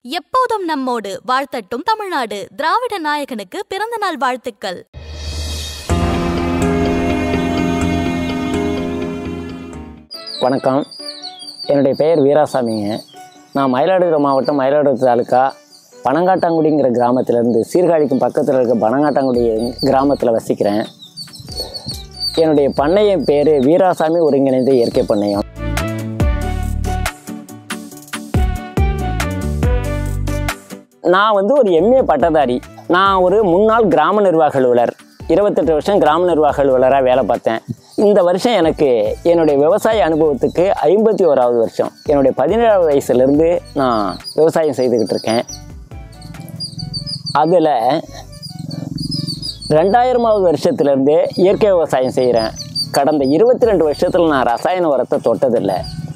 எப்போதும் நம்மோடு வாழ்த்தட்டும் தமிழ்நாடு திராவிட நாயகனுக்கு பிறந்த நாள் வாழ்த்துக்கள் வணக்கம் என்னுடைய பெயர் வீராசாமிங்க நான் மயிலாடுதுறை மாவட்டம் மயிலாடுதுறை தாலுக்கா பனங்காட்டாங்குடிங்கிற கிராமத்திலேருந்து சீர்காழிக்கும் பக்கத்தில் இருக்க பனங்காட்டாங்குடி கிராமத்தில் வசிக்கிறேன் என்னுடைய பண்ணையின் பேர் வீராசாமி ஒருங்கிணைந்த இயற்கை பண்ணையம் நான் வந்து ஒரு எம்ஏ பட்டதாரி நான் ஒரு முன்னாள் கிராம நிர்வாக அலுவலர் இருபத்தெட்டு வருஷம் கிராம நிர்வாக அலுவலராக வேலை பார்த்தேன் இந்த வருஷம் எனக்கு என்னுடைய விவசாய அனுபவத்துக்கு ஐம்பத்தி ஓராவது வருஷம் என்னுடைய பதினேழாவது வயசுலேருந்து நான் விவசாயம் செய்துக்கிட்டு இருக்கேன் அதில் ரெண்டாயிரமாவது வருஷத்துலேருந்தே இயற்கை விவசாயம் செய்கிறேன் கடந்த இருபத்தி ரெண்டு வருஷத்தில் நான் ரசாயன உரத்தை தொட்டதில்லை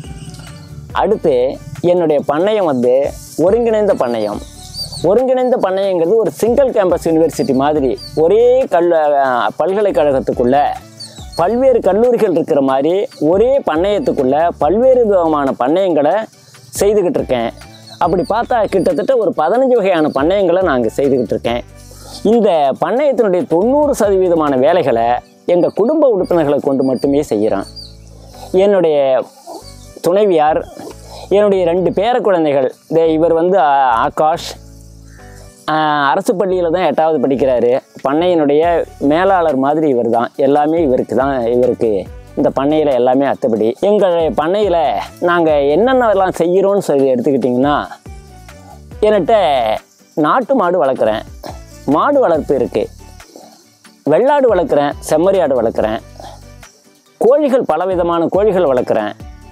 அடுத்து என்னுடைய பண்ணையம் வந்து ஒருங்கிணைந்த பண்ணையம் ஒருங்கிணைந்த பண்ணையங்கிறது ஒரு சிங்கிள் கேம்பஸ் யூனிவர்சிட்டி மாதிரி ஒரே கல் அஹ், பல்கலைக்கழகத்துக்குள்ள பல்வேறு கல்லூரிகள் இருக்கிற மாதிரி ஒரே பண்ணையத்துக்குள்ள பல்வேறு விதமான பண்ணையங்களை செய்துக்கிட்டு இருக்கேன் அப்படி பார்த்தா கிட்டத்தட்ட ஒரு பதினஞ்சு வகையான பண்ணையங்களை நான் இங்கே செய்துக்கிட்டு இருக்கேன் இந்த பண்ணையத்தினுடைய தொண்ணூறு சதவீதமான வேலைகளை எங்கள் குடும்ப உறுப்பினர்களை கொண்டு மட்டுமே செய்கிறேன் என்னுடைய துணைவியார் என்னுடைய ரெண்டு பேர குழந்தைகள் இந்த இவர் வந்து ஆ- ஆகாஷ் ஆ, அரசு பள்ளியில் தான் எட்டாவது படிக்கிறாரு பண்ணையினுடைய மேலாளர் மாதிரி இவர் தான் எல்லாமே இவருக்கு தான் இவருக்கு இந்த பண்ணையில் எல்லாமே அத்தபடி எங்கள் பண்ணையில் நாங்கள் என்னென்னலாம் செய்கிறோன்னு சொல்லி எடுத்துக்கிட்டிங்கன்னா என்கிட்ட நாட்டு மாடு வளர்க்குறேன் மாடு வளர்ப்பு இருக்குது வெள்ளாடு வளர்க்குறேன் செம்மறி ஆடு வளர்க்குறேன் கோழிகள் பலவிதமான கோழிகள் வளர்க்குறேன்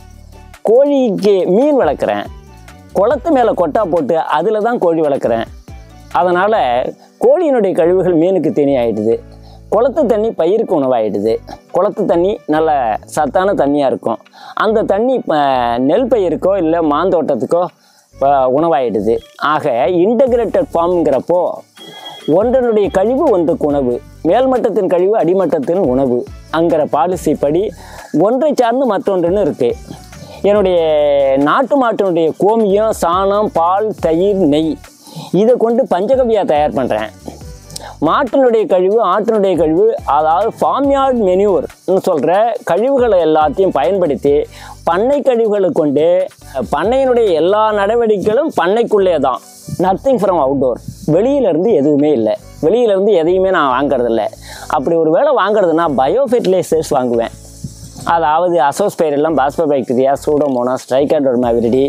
கோழிக்கு மீன் வளர்க்குறேன் குளத்து மேலே கொட்டா போட்டு அதில் தான் கோழி வளர்க்குறேன் அதனால் கோழியினுடைய கழிவுகள் மீனுக்கு தீனி ஆயிடுது குளத்து தண்ணி பயிருக்கு உணவாயிடுது குளத்து தண்ணி நல்ல சத்தான தண்ணியாக இருக்கும் அந்த தண்ணி இப்போ நெல் பயிருக்கோ இல்லை மாந்தோட்டத்துக்கோ அஹ், உணவாயிடுது ஆக இன்டகிரேட்டட் ஃபார்ம்ங்கிறப்போ ஒன்றனுடைய கழிவு ஒன்றுக்கு உணவு மேல்மட்டத்தின் கழிவு அடிமட்டத்தின் உணவு அங்கிற பாலிசி படி ஒன்றை சார்ந்து மற்றொன்றுன்னு இருக்குது என்னுடைய நாட்டு மாட்டினுடைய கோமியம் சாணம் பால் தயிர் நெய் இதை கொண்டு பஞ்சகவியா தயார் பண்ணுறேன் மாட்டினுடைய கழிவு ஆட்டினுடைய கழிவு அதாவது ஃபார்ம்யார்ட் மெனியூர்னு சொல்கிற கழிவுகளை எல்லாத்தையும் பயன்படுத்தி பண்ணை கழிவுகளை கொண்டு பண்ணையினுடைய எல்லா நடவடிக்கைகளும் பண்ணைக்குள்ளே தான் நத்திங் ஃப்ரம் அவுட்டோர் வெளியிலேருந்து எதுவுமே இல்லை வெளியிலேருந்து எதையுமே நான் வாங்குறதில்ல அப்படி ஒரு வேளை வாங்குறதுனா பயோ ஃபெர்டிலைசர்ஸ் வாங்குவேன் அதாவது azospirillum phospho bacteria pseudomonas trichoderma viride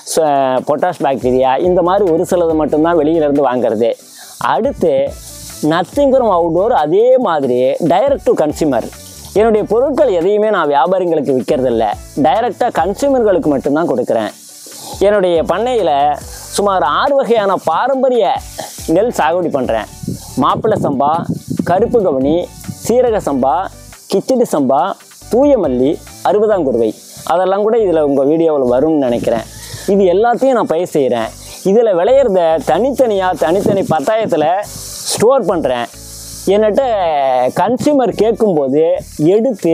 potash bacteria இந்த மாதிரி ஒரு சிலது மட்டும்தான் வெளியிலேருந்து வாங்குறது அடுத்து நத்திங்கும் அவுட்டோர் அதே மாதிரி டைரக்ட் டு கன்சியூமர் என்னுடைய பொருட்கள் எதையுமே நான் வியாபாரிங்களுக்கு விற்கிறதில்ல டைரெக்டாக கன்சியூமர்களுக்கு மட்டும்தான் கொடுக்குறேன் என்னுடைய பண்ணையில் சுமார் ஆறு வகையான பாரம்பரிய நெல் சாகுபடி பண்ணுறேன் மாப்பிள்ளை சம்பா கருப்பு கவனி சீரக சம்பா கிச்சடி சம்பா தூய மல்லி அறுபதாங்குருவை அதெல்லாம் கூட இதில் உங்கள் வீடியோவில் வரும்னு நினைக்கிறேன் இது எல்லாத்தையும் நான் பயிர் செய்கிறேன் இதில் விளையிறத தனித்தனியாக தனித்தனி பத்தாயத்தில் ஸ்டோர் பண்ணுறேன் என்கிட்ட கன்சியூமர் கேட்கும்போது எடுத்து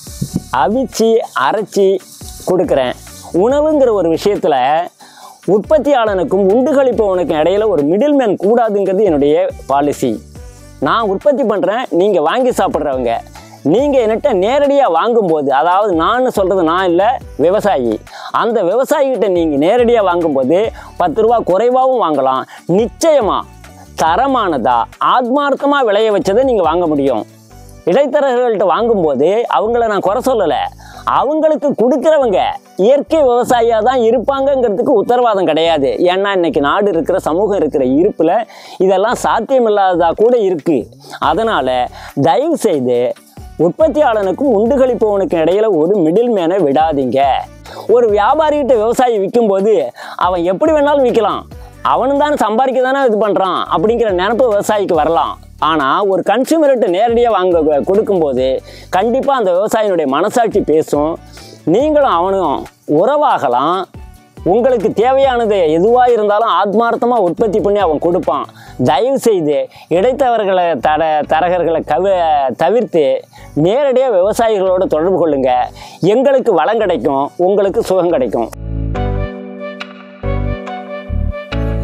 அவிச்சு அரைச்சி கொடுக்குறேன் உணவுங்கிற ஒரு விஷயத்தில் உற்பத்தியாளனுக்கும் உண்டு கழிப்பவனுக்கும் இடையில ஒரு மிடில்மேன் கூடாதுங்கிறது என்னுடைய பாலிசி நான் உற்பத்தி பண்ணுறேன் நீங்கள் வாங்கி சாப்பிட்றவங்க நீங்கள் என்கிட்ட நேரடியாக வாங்கும்போது அதாவது நான் சொல்கிறது நான் இல்லை விவசாயி அந்த விவசாயிகிட்ட நீங்கள் நேரடியாக வாங்கும்போது பத்து ரூபா குறைவாகவும் வாங்கலாம் நிச்சயமாக தரமானதா ஆத்மார்த்தமாக விளைய வச்சதை நீங்கள் வாங்க முடியும் இடைத்தரகர்கள்ட்ட வாங்கும்போது அவங்கள நான் குறை சொல்லலை அவங்களுக்கு கொடுக்குறவங்க இயற்கை விவசாயியாக தான் இருப்பாங்கங்கிறதுக்கு உத்தரவாதம் கிடையாது ஏன்னா இன்னைக்கு நாடு இருக்கிற சமூகம் இருக்கிற இருப்பில் இதெல்லாம் சாத்தியமில்லாததாக கூட இருக்குது அதனால் தயவு செய்து உற்பத்தியாளனுக்கும் உண்டுகளிப்பவனுக்கும் இடையில ஒரு மிடில் மேனை விடாதீங்க ஒரு வியாபாரிகிட்ட விவசாயி விற்கும்போது அவன் எப்படி வேணாலும் விற்கலாம் அவனும் தானே சம்பாதிக்க தானே இது பண்ணுறான் அப்படிங்கிற நினப்பு விவசாயிக்கு வரலாம் ஆனால் ஒரு கன்சியூமர்கிட்ட நேரடியாக வாங்க கொடுக்கும்போது கண்டிப்பாக அந்த விவசாயினுடைய மனசாட்சி பேசும் நீங்களும் அவனும் உறவாகலாம் உங்களுக்கு தேவையானது எதுவாக இருந்தாலும் ஆத்மார்த்தமாக உற்பத்தி பண்ணி அவன் கொடுப்பான் தயவு செய்து இடைத்தவர்களை தர தரகர்களை கவ தவிர்த்து நேரடியாக விவசாயிகளோட தொடர்பு கொள்ளுங்க எங்களுக்கு வளம் கிடைக்கும் உங்களுக்கு சுகம் கிடைக்கும்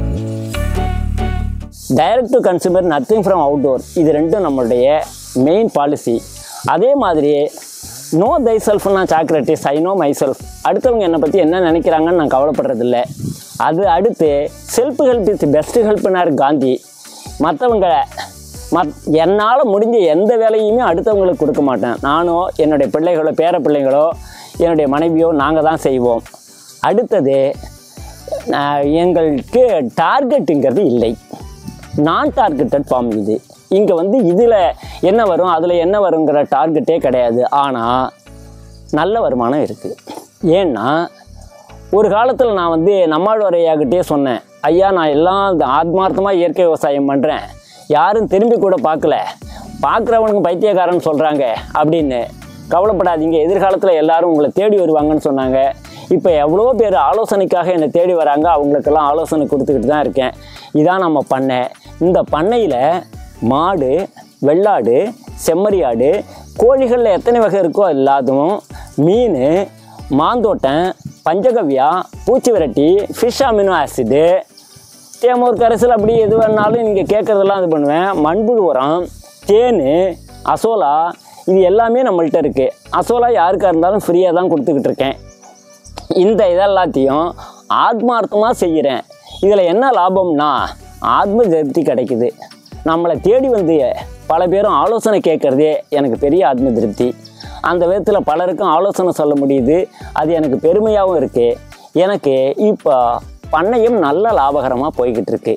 direct to consumer nothing from outdoor இது ரெண்டும் நம்மளுடைய மெயின் பாலிசி அதே மாதிரி நோ தை செல்ஃப்னா Socrates I know myself அடுத்தவங்க என்னை பற்றி என்ன நினைக்கிறாங்கன்னு நான் கவலைப்படுறதில்ல அது அடுத்து செல்ஃப் ஹெல்ப் இஸ் பெஸ்ட் ஹெல்ப்னார் காந்தி மற்றவங்க மத் என்னால் முடிஞ்ச எந்த வேலையுமே அடுத்தவங்களுக்கு கொடுக்க மாட்டேன் நானோ என்னுடைய பிள்ளைகளோ பேர பிள்ளைங்களோ என்னுடைய மனைவியோ நாங்கள் தான் செய்வோம் அடுத்தது ஆஹ், எங்களுக்கு டார்கெட்டுங்கிறது இல்லை நான் டார்கெட்டட் ஃபார்ம் இது இங்கே வந்து இதில் என்ன வரும் அதில் என்ன வருங்கிற டார்கெட்டே கிடையாது ஆனால் நல்ல வருமானம் இருக்குது ஏன்னா ஒரு காலத்தில் நான் வந்து நம்மாழ்வார் ஐயாக்கிட்டே சொன்னேன் ஐயா நான் எல்லாம் ஆத்மார்த்தமாக இயற்கை விவசாயம் பண்ணுறேன் யாரும் திரும்பி கூட பார்க்கல பார்க்குறவனுக்கு பைத்தியக்காரன் சொல்கிறாங்க அப்படின்னு கவலைப்படாதீங்க எதிர்காலத்தில் எல்லாரும் உங்களை தேடி வருவாங்கன்னு சொன்னாங்க இப்போ எவ்வளோ பேர் ஆலோசனைக்காக என்னை தேடி வராங்க அவங்களுக்கெல்லாம் ஆலோசனை கொடுத்துக்கிட்டு தான் இருக்கேன் இதான் நம்ம பண்ணை இந்த பண்ணையில் மாடு வெள்ளாடு செம்மறியாடு கோழிகளில் எத்தனை வகை இருக்கோ எல்லாத்தும் மீன் மாந்தோட்டம் பஞ்சகவ்யா பூச்சி விரட்டி ஃபிஷ் அமினோ ஆசிடு தேமூர் கரைசல் அப்படி எது வேணாலும் நீங்கள் கேட்குறதெல்லாம் இது பண்ணுவேன் மண்புழு உரம் தேன் அசோலா இது எல்லாமே நம்மள்ட்ட இருக்குது அசோலா யாருக்காக இருந்தாலும் ஃப்ரீயாக தான் கொடுத்துக்கிட்டு இருக்கேன் இந்த இதெல்லாத்தையும் ஆத்மார்த்தமாக செய்கிறேன் இதில் என்ன லாபம்னா ஆத்ம திருப்தி கிடைக்குது நம்மளை தேடி வந்து பல பேரும் ஆலோசனை கேட்குறதே எனக்கு பெரிய ஆத்ம திருப்தி அந்த விதத்தில் பலருக்கும் ஆலோசனை சொல்ல முடியுது அது எனக்கு பெருமையாகவும் இருக்குது எனக்கு இப்போ பண்ணையும் நல்ல லாபகரமாக போய்கிட்டு இருக்கு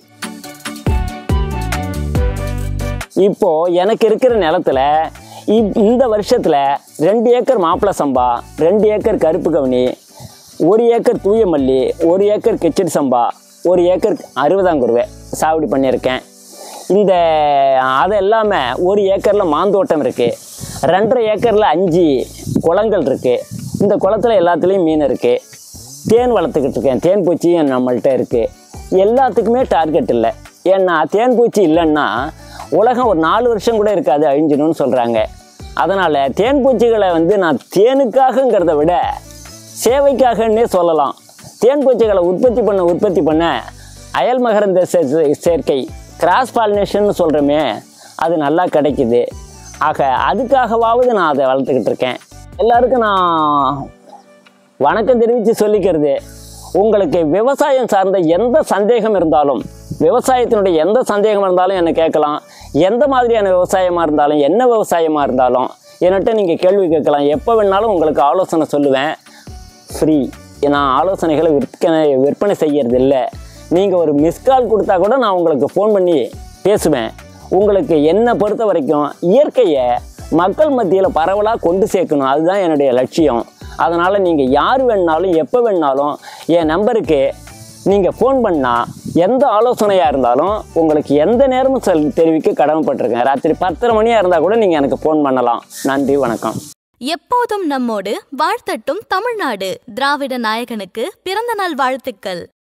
இப்போ எனக்கு இருக்கிற நிலத்துல இப்- இந்த வருஷத்துல ரெண்டு ஏக்கர் மாப்பிள சம்பா ரெண்டு ஏக்கர் கருப்பு கவுனி ஒரு ஏக்கர் தூய மல்லி ஒரு ஏக்கர் கிச்சடி சம்பா ஒரு ஏக்கர் அறுபதாங்குருவை சாகுபடி பண்ணியிருக்கேன் இந்த அது இல்லாமல் ஒரு ஏக்கரில் மாந்தோட்டம் இருக்குது ரெண்டரை ஏக்கரில் அஞ்சு குளங்கள் இருக்குது இந்த குளத்துல எல்லாத்துலேயும் மீன் இருக்குது தேன் வளர்த்துக்கிட்டு இருக்கேன் தேன் பூச்சியும் நம்மள்ட்ட இருக்குது எல்லாத்துக்குமே டார்கெட் இல்லை ஏன்னா தேன் பூச்சி இல்லைன்னா உலகம் ஒரு நாலு வருஷம் கூட இருக்காது அழிஞ்சிடும்னு சொல்கிறாங்க அதனால் தேன் பூச்சிகளை வந்து நான் தேனுக்காகங்கிறத விட சேவைக்காகன்னே சொல்லலாம் தேன் பூச்சிகளை உற்பத்தி பண்ண உற்பத்தி பண்ண அயல் மகரந்த சே- சேர்க்கை கிராஸ் பாலினேஷன் சொல்கிறோமே அது நல்லா கிடைக்குது ஆக அதுக்காகவாவது நான் அதை வளர்த்துக்கிட்டு இருக்கேன் எல்லாருக்கும் நான் வணக்கம் தெரிவித்து சொல்லிக்கிறது உங்களுக்கு விவசாயம் சார்ந்த எந்த சந்தேகம் இருந்தாலும் விவசாயத்தினுடைய எந்த சந்தேகம் இருந்தாலும் என்னை கேட்கலாம் எந்த மாதிரியான விவசாயமாக இருந்தாலும் என்ன விவசாயமாக இருந்தாலும் என்கிட்ட நீங்கள் கேள்வி கேட்கலாம் எப்போ வேணாலும் உங்களுக்கு ஆலோசனை சொல்லுவேன் ஃப்ரீ நான் ஆலோசனைகளை விற்பனை விற்பனை செய்கிறது இல்லை நீங்கள் ஒரு மிஸ்கால் கொடுத்தா கூட நான் உங்களுக்கு ஃபோன் பண்ணி பேசுவேன் உங்களுக்கு என்னை பொறுத்த வரைக்கும் இயற்கையை மக்கள் மத்தியில் பரவலாக கொண்டு சேர்க்கணும் அதுதான் என்னுடைய லட்சியம் அதனால் நீங்கள் யார் வேணுனாலும் எப்போ வேணுனாலும் என் நம்பருக்கு நீங்கள் ஃபோன் பண்ணால் எந்த ஆலோசனையாக இருந்தாலும் உங்களுக்கு எந்த நேரமும் சொல் தெரிவிக்க கடமைப்பட்டிருக்கேன் ராத்திரி பத்தரை மணியாக இருந்தால் கூட நீங்கள் எனக்கு ஃபோன் பண்ணலாம் நன்றி வணக்கம் எப்போதும் நம்மோடு வாழ்த்தட்டும் தமிழ்நாடு திராவிட நாயகனுக்கு பிறந்த நாள் வாழ்த்துக்கள்